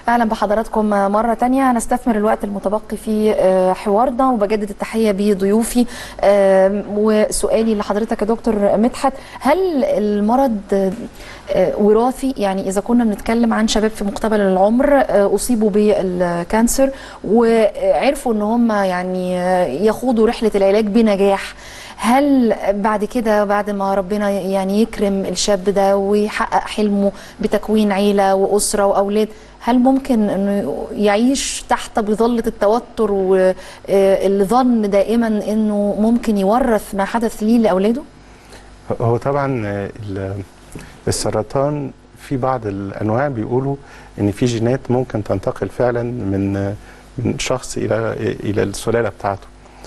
اهلا بحضراتكم مره تانية هنستثمر الوقت المتبقي في حوارنا وبجدد التحيه بضيوفي وسؤالي لحضرتك يا دكتور مدحت هل المرض وراثي يعني اذا كنا بنتكلم عن شباب في مقتبل العمر اصيبوا بالكانسر وعرفوا ان هم يعني يخوضوا رحله العلاج بنجاح هل بعد كده بعد ما ربنا يعني يكرم الشاب ده ويحقق حلمه بتكوين عيله واسره واولاد هل ممكن انه يعيش تحت بظله التوتر واللي ظن دائما انه ممكن يورث ما حدث ليه لاولاده؟ هو طبعا السرطان في بعض الانواع بيقولوا ان في جينات ممكن تنتقل فعلا من من شخص الى الى السلاله بتاعته.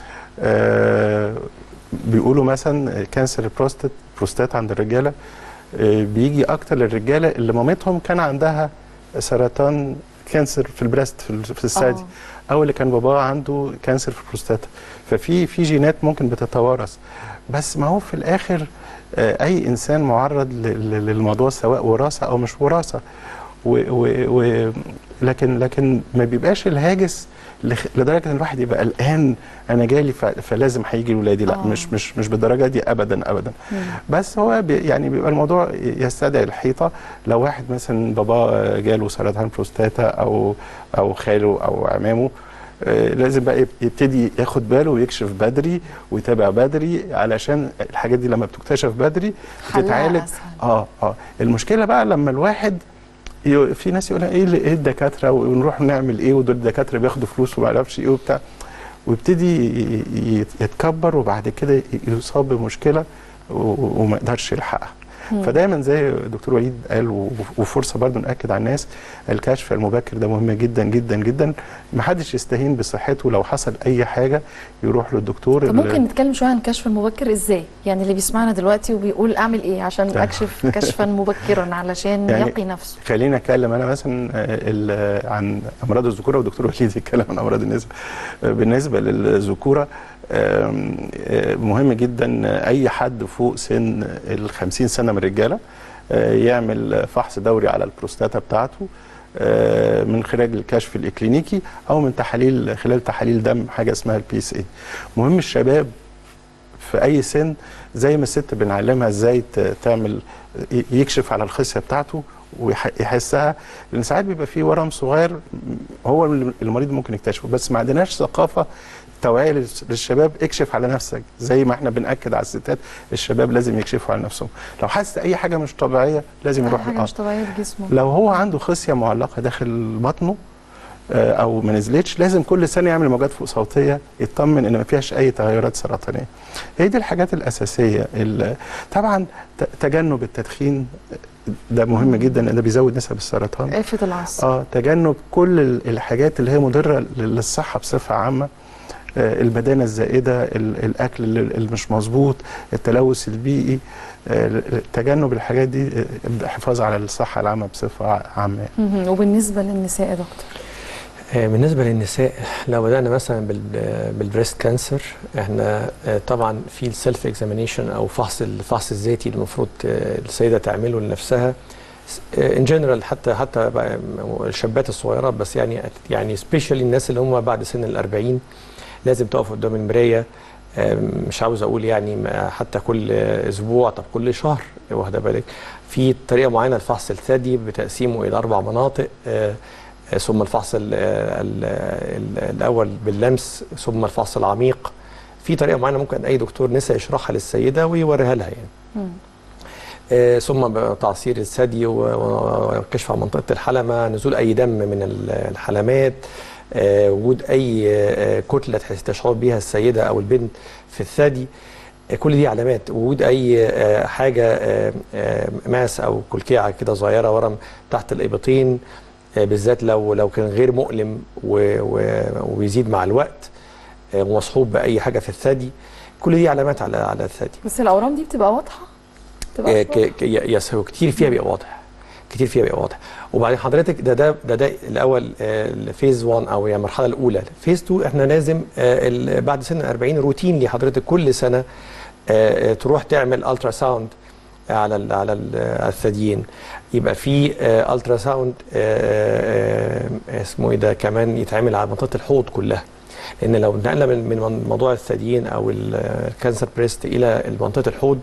بيقولوا مثلا كانسر البروستات بروستات عند الرجاله بيجي اكتر للرجاله اللي مامتهم كان عندها سرطان كانسر في البريست في الثدي او اللي كان باباه عنده كانسر في البروستاتا ففي في جينات ممكن بتتوارث بس ما هو في الاخر اي انسان معرض للموضوع سواء وراثه او مش وراثه و و لكن لكن ما بيبقاش الهاجس لدرجه ان الواحد يبقى قلقان انا جالي فلازم هيجي لاولادي لا أوه. مش مش مش بالدرجه دي ابدا ابدا مم. بس هو بي يعني بيبقى الموضوع يستدعي الحيطه لو واحد مثلا باباه جاله سرطان بروستاتا او او خاله او عمامه لازم بقى يبتدي ياخد باله ويكشف بدري ويتابع بدري علشان الحاجات دي لما بتكتشف بدري بتتعالج اه اه المشكله بقى لما الواحد في ناس يقول ايه ايه الدكاتره ونروح نعمل ايه ودول الدكاتره بياخدوا فلوس وما اعرفش ايه وبتاع ويبتدي يتكبر وبعد كده يصاب بمشكله وما يقدرش يلحقها فدايما زي الدكتور وليد قال وفرصه برضه ناكد على الناس الكشف المبكر ده مهم جدا جدا جدا ما حدش يستهين بصحته لو حصل اي حاجه يروح للدكتور طب ممكن نتكلم شويه عن الكشف المبكر ازاي يعني اللي بيسمعنا دلوقتي وبيقول اعمل ايه عشان اكشف كشفا مبكرا علشان يعني يقي نفسه خلينا اتكلم انا مثلا عن امراض الذكوره والدكتور وليد يتكلم عن امراض النساء بالنسبه للذكوره مهم جدا اي حد فوق سن ال 50 سنه من الرجاله يعمل فحص دوري على البروستاتا بتاعته من خلال الكشف الاكلينيكي او من تحاليل خلال تحاليل دم حاجه اسمها البي اس اي مهم الشباب في اي سن زي ما الست بنعلمها ازاي تعمل يكشف على الخصيه بتاعته ويحسها لان ساعات بيبقى فيه ورم صغير هو المريض ممكن يكتشفه بس ما عندناش ثقافه توعيه للشباب اكشف على نفسك زي ما احنا بناكد على الستات الشباب لازم يكشفوا على نفسهم لو حاسس اي حاجه مش طبيعيه لازم يروح حاجه مش طبيعيه في جسمه لو هو عنده خصيه معلقه داخل بطنه او ما نزلتش لازم كل سنه يعمل موجات فوق صوتيه يطمن ان ما فيهاش اي تغيرات سرطانيه هي دي الحاجات الاساسيه طبعا تجنب التدخين ده مهم جدا لان ده بيزود نسب السرطان آفة العصر اه تجنب كل الحاجات اللي هي مضره للصحه بصفه عامه البدانه الزائده الاكل اللي مش مظبوط التلوث البيئي تجنب الحاجات دي الحفاظ على الصحه العامه بصفه عامه وبالنسبه للنساء يا دكتور بالنسبه للنساء لو بدانا مثلا بالبريست كانسر احنا طبعا في السيلف اكزامينيشن او فحص الفحص الذاتي اللي المفروض السيده تعمله لنفسها ان جنرال حتى حتى الشابات الصغيره بس يعني يعني سبيشالي الناس اللي هم بعد سن ال 40 لازم تقف قدام المرايه مش عاوز اقول يعني حتى كل اسبوع طب كل شهر واخده بالك في طريقه معينه لفحص الثدي بتقسيمه الى اربع مناطق ثم الفحص ال ال ال الاول باللمس ثم الفحص العميق في طريقه معينه ممكن اي دكتور نساء يشرحها للسيده ويوريها لها يعني آه ثم تعصير الثدي وكشف عن منطقه الحلمه نزول اي دم من الحلمات آه وجود اي آه كتله تشعر بها السيده او البنت في الثدي كل دي علامات وجود اي حاجه ماس او كلكيعه كده صغيره ورم تحت الابطين بالذات لو لو كان غير مؤلم وبيزيد مع الوقت ومصحوب باي حاجه في الثدي كل دي علامات على على الثدي بس الاورام دي بتبقى واضحه بتبقى يس هو كتير فيها بيبقى واضح كتير فيها بيبقى واضح وبعدين حضرتك ده ده ده, ده الاول الفيز 1 او يعني المرحله الاولى فيز 2 احنا لازم بعد سن 40 روتين لحضرتك كل سنه تروح تعمل الترا ساوند على ال على ال على الثديين يبقى في الترا ساوند اسمه ايه ده كمان يتعمل على منطقه الحوض كلها لان لو نقلنا من من موضوع الثديين او الكانسر بريست الى منطقه الحوض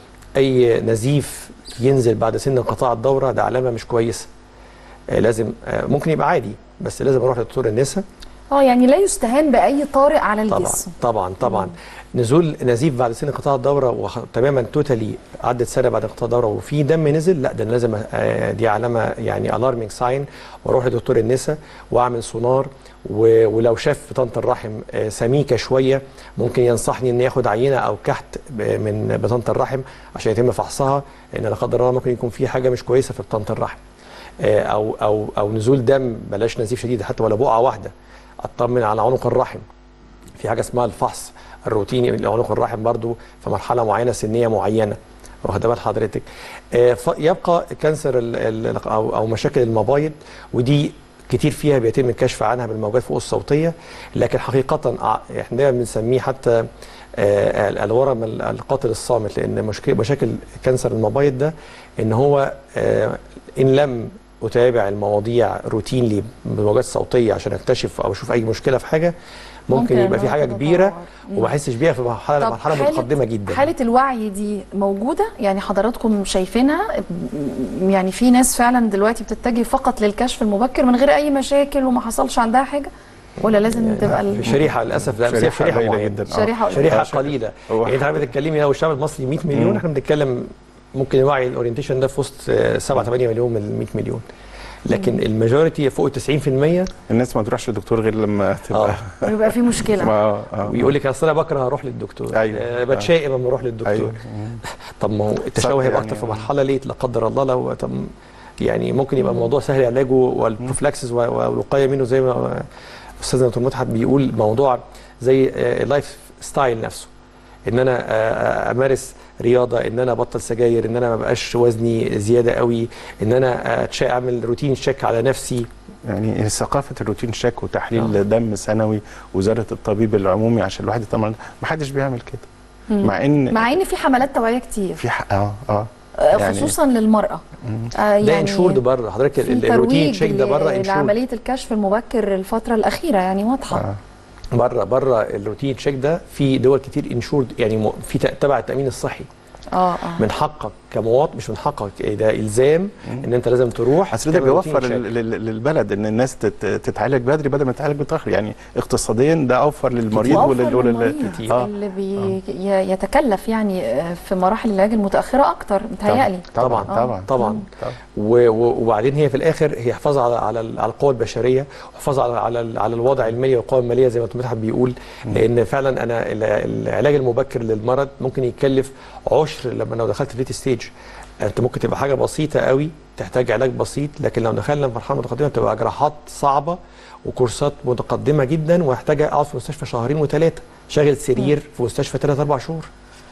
اي نزيف ينزل بعد سن انقطاع الدوره ده علامه مش كويسه آه، لازم آه، ممكن يبقى عادي بس لازم اروح لدكتور النساء اه يعني لا يستهان باي طارئ على طبعا الجسم طبعا طبعا نزول نزيف بعد سن انقطاع الدوره وخ... تماما توتالي عدت سنه بعد انقطاع الدوره وفي دم نزل لا ده أنا لازم آه، دي علامه يعني الارمنج ساين واروح لدكتور النساء واعمل سونار و... ولو شاف بطانه الرحم آه، سميكه شويه ممكن ينصحني ان ياخد عينه او كحت ب- من بطانه الرحم عشان يتم فحصها لان لا قدر الله ممكن يكون في حاجه مش كويسه في بطانه الرحم آه، او او او نزول دم بلاش نزيف شديد حتى ولا بقعه واحده اطمن على عنق الرحم في حاجه اسمها الفحص الروتيني لعنق الرحم برضو في مرحله معينه سنيه معينه واخد بال حضرتك آه، ف- يبقى كانسر ال- ال- او او مشاكل المبايض ودي كتير فيها بيتم الكشف عنها بالموجات فوق الصوتيه لكن حقيقه ع- احنا دايما بنسميه حتى آه، ال- الورم ال- القاتل الصامت لان مشكله مشاكل كانسر المبايض ده ان هو آه، ان لم اتابع المواضيع روتينلي بالموجات الصوتيه عشان اكتشف او اشوف اي مشكله في حاجه ممكن, ممكن يبقى في حاجه الموضوع كبيره يتطور. مم. وما احسش بيها في مرحله طب مرحله حالة- متقدمه جدا حالة الوعي دي موجودة يعني حضراتكم شايفينها م- يعني في ناس فعلا دلوقتي بتتجه فقط للكشف المبكر من غير أي مشاكل وما حصلش عندها حاجة ولا لازم تبقى ال- شريحه للاسف لا بس هي شريحه قليلة معينه جدا آه. شريحة قليلة. شريحه آه، شريحة. قليله هو يعني انت عم بتتكلمي لو الشعب المصري 100 مليون مم. احنا بنتكلم ممكن الوعي الاورينتيشن ده في وسط 7 8 مليون من ال 100 مليون لكن الماجوريتي فوق ال 90% الناس ما تروحش للدكتور غير لما تبقى ويبقى في مشكلة آه، آه. ويقول لك اصل انا بكره اروح للدكتور أيوة. آه بتشائم لما اروح للدكتور ايوه طب ما هو التشوه هيبقى يعني- اكتر في مرحله ليه لا قدر الله لو طب يعني ممكن يبقى الموضوع سهل علاجه والبروفلاكسس والوقايه منه زي ما استاذنا دكتور مدحت بيقول موضوع زي اللايف ستايل نفسه ان انا آه، آه، امارس رياضه ان انا ابطل سجاير ان انا ما بقاش وزني زياده قوي ان انا آه، تشا- اعمل روتين تشيك على نفسي يعني ثقافه الروتين شيك وتحليل آه. دم سنوي وزاره الطبيب العمومي عشان الواحد يطمن ما حدش بيعمل كده مم. مع ان مع ان في حملات توعية كتير في حق اه اه آه، يعني- خصوصا للمرأة آه، ده انشورد بره حضرتك في ال- الروتين ترويج تشيك ده بره ل- انشورد لعملية الكشف المبكر الفترة الأخيرة يعني واضحة آه. بره بره الروتين تشيك ده في دول كتير انشورد يعني م- في ت- تبع التامين الصحي اه اه من حقك كمواطن مش من حقك إيه ده الزام ان انت لازم تروح اصل ده تعمل روتين بيوفر تشيك. لل- لل- للبلد ان الناس تت- تتعالج بدري بدل ما تتعالج متاخر يعني اقتصاديا ده اوفر للمريض وأوفر ولل ولل- للمريض كتير. آه. اللي بي ي- يتكلف يعني آه، في مراحل العلاج المتأخرة أكتر متهيألي طبعا طبعاً. طبعا طبعا طبعا و- و- وبعدين هي في الاخر هي حفاظ على على ال- على القوى البشريه وحفاظ على على ال- على الوضع المالي والقوى الماليه زي ما دكتور مدحت بيقول لان فعلا انا ال- العلاج المبكر للمرض ممكن يكلف عشر لما لو دخلت في ليت ستيج انت ممكن تبقى حاجه بسيطه قوي تحتاج علاج بسيط لكن لو دخلنا في مرحله متقدمه بتبقى جراحات صعبه وكورسات متقدمه جدا ومحتاجه اقعد في مستشفى شهرين وثلاثه شاغل سرير في مستشفى ثلاث اربع شهور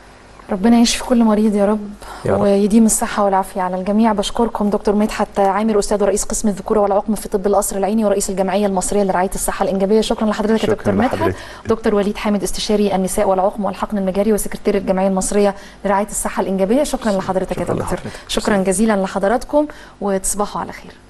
ربنا يشفي كل مريض يا رب, يا رب. ويديم الصحة والعافية على الجميع بشكركم دكتور مدحت عامر أستاذ ورئيس قسم الذكورة والعقم في طب القصر العيني ورئيس الجمعية المصرية لرعاية الصحة الإنجابية شكرا لحضرتك يا شكراً دكتور مدحت لحضرتك. دكتور وليد حامد استشاري النساء والعقم والحقن المجاري وسكرتير الجمعية المصرية لرعاية الصحة الإنجابية شكرا لحضرتك يا شكراً دكتور لحضرتك. شكرا جزيلا لحضراتكم وتصبحوا على خير